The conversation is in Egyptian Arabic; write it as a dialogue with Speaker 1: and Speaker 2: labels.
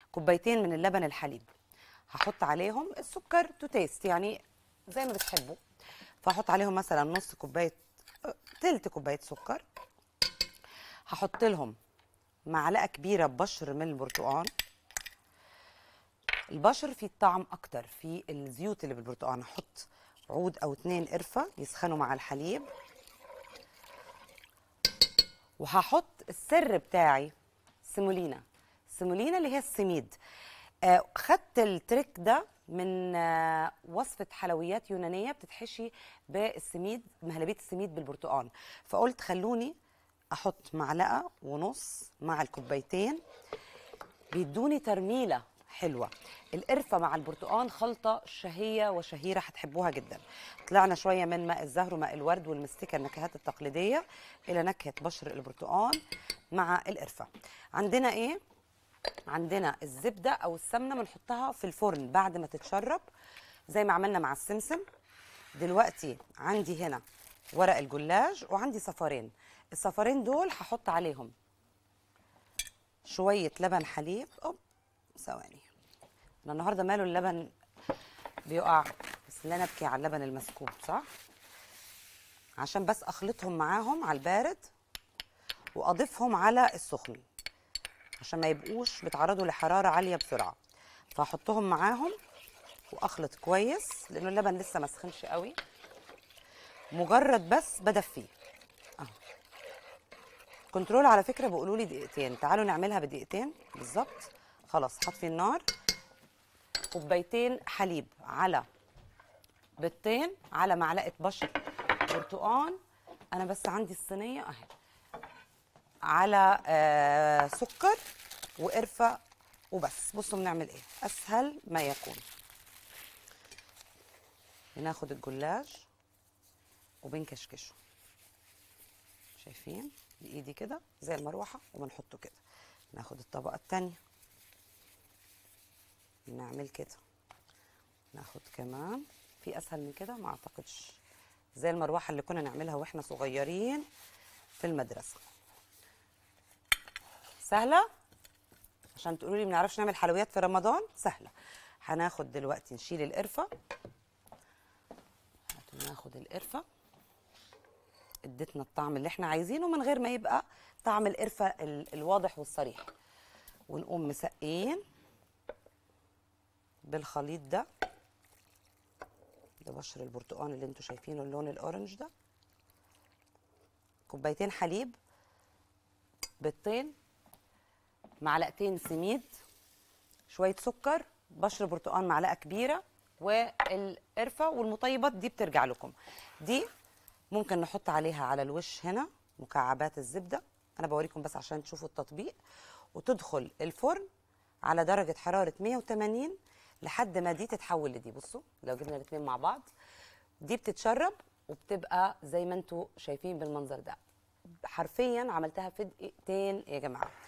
Speaker 1: كوبايتين من اللبن الحليب هحط عليهم السكر تو تيست يعني زي ما بتحبوا فهحط عليهم مثلا نص كوبايه أه، تلت كوبايه سكر هحط لهم معلقه كبيره بشر من البرتقال البشر فيه طعم اكتر في الزيوت اللي بالبرتقال هحط عود او اتنين قرفه يسخنوا مع الحليب وهحط السر بتاعي سيمولينا سيمولينا اللي هي السميد آه خدت التريك ده من آه وصفة حلويات يونانية بتتحشي بالسميد مهلبية السميد بالبرتقال فقلت خلوني أحط معلقة ونص مع الكوبايتين بيدوني ترميلة حلوة القرفة مع البرتقال خلطة شهية وشهيرة هتحبوها جدا طلعنا شوية من ماء الزهر وماء الورد والمستكة النكهات التقليدية إلى نكهة بشر البرتقال مع القرفة عندنا إيه؟ عندنا الزبدة أو السمنة بنحطها في الفرن بعد ما تتشرب زي ما عملنا مع السمسم دلوقتي عندي هنا ورق الجلاج وعندي صفارين الصفارين دول هحط عليهم شوية لبن حليب أوب ثواني انا النهارده ماله اللبن بيقع بس لا نبكي على اللبن المسكوب صح عشان بس اخلطهم معاهم على البارد واضيفهم على السخن عشان ما يبقوش بيتعرضوا لحراره عاليه بسرعه فهحطهم معاهم واخلط كويس لانه اللبن لسه ما سخنش قوي مجرد بس بدفيه اهو كنترول على فكره بيقولوا لي دقيقتين تعالوا نعملها بدقيقتين بالظبط خلاص هطفي النار كوبايتين حليب على بيضتين على معلقه بشر برتقان انا بس عندي الصينيه اهي على آه سكر وقرفه وبس بصوا بنعمل ايه اسهل ما يكون بناخد الجلاج وبنكشكشه شايفين بايدي كده زي المروحه وبنحطه كده ناخد الطبقه الثانيه نعمل كده ناخد كمان في اسهل من كده ما اعتقدش زي المروحه اللي كنا نعملها واحنا صغيرين في المدرسه سهله عشان تقولوا لي ما نعرفش نعمل حلويات في رمضان سهله هناخد دلوقتي نشيل القرفه هاتوا ناخد القرفه ادتنا الطعم اللي احنا عايزينه من غير ما يبقى طعم القرفه ال- الواضح والصريح ونقوم مسقين بالخليط ده ده بشر البرتقال اللي انتوا شايفينه اللون الاورنج ده كوبايتين حليب بيضتين معلقتين سميد شويه سكر بشر برتقال معلقه كبيره والقرفه والمطيبات دي بترجع لكم دي ممكن نحط عليها على الوش هنا مكعبات الزبده انا بوريكم بس عشان تشوفوا التطبيق وتدخل الفرن على درجه حراره 180 لحد ما دي تتحول لدي بصوا لو جبنا الاثنين مع بعض دي بتتشرب وبتبقى زي ما انتوا شايفين بالمنظر ده حرفيا عملتها في دقيقتين يا جماعه